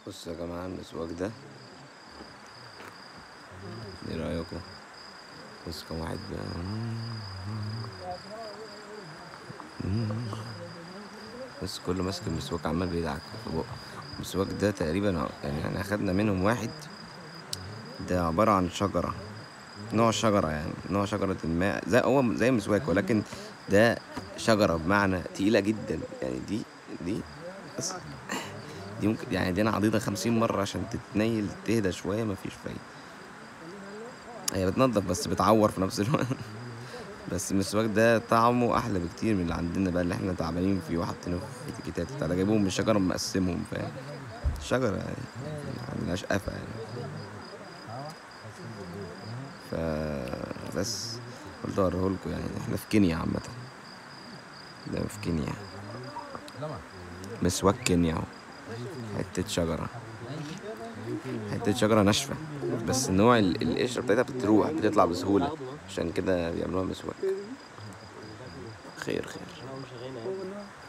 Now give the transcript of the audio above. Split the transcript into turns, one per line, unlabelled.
بصوا يا جماعة المسواك ده ايه رأيكم بص كم واحد بقى. بص كله ماسك المسواك عمال بيدعك في بقه المسواك ده تقريبا يعني احنا اخدنا منهم واحد ده عبارة عن شجرة نوع شجرة يعني نوع شجرة ما زي هو زي المسواك ولكن ده شجرة بمعنى تقيلة جدا يعني دي دي بس دي ممكن يعني دي انا عضيضة خمسين مرة عشان تتنيل تهدى شوية مفيش فايدة هي بتنضف بس بتعور في نفس الوقت بس المسواك ده طعمه احلى بكتير من اللي عندنا بقى اللي احنا تعبانين فيه وحاطينه في اتيكيتات بتاع ده جايبهم من الشجره مقسمهم فاهم شجره يعني ما عندناش قفا يعني ف بس قلت اوريهولكوا يعني احنا في كينيا عامة ده في كينيا مسواك كينيا اهو حتة شجرة حتة شجرة ناشفة بس نوع ال- القشرة بتاعتها بتروح بتطلع بسهولة عشان كده بيعملوها مسواك خير خير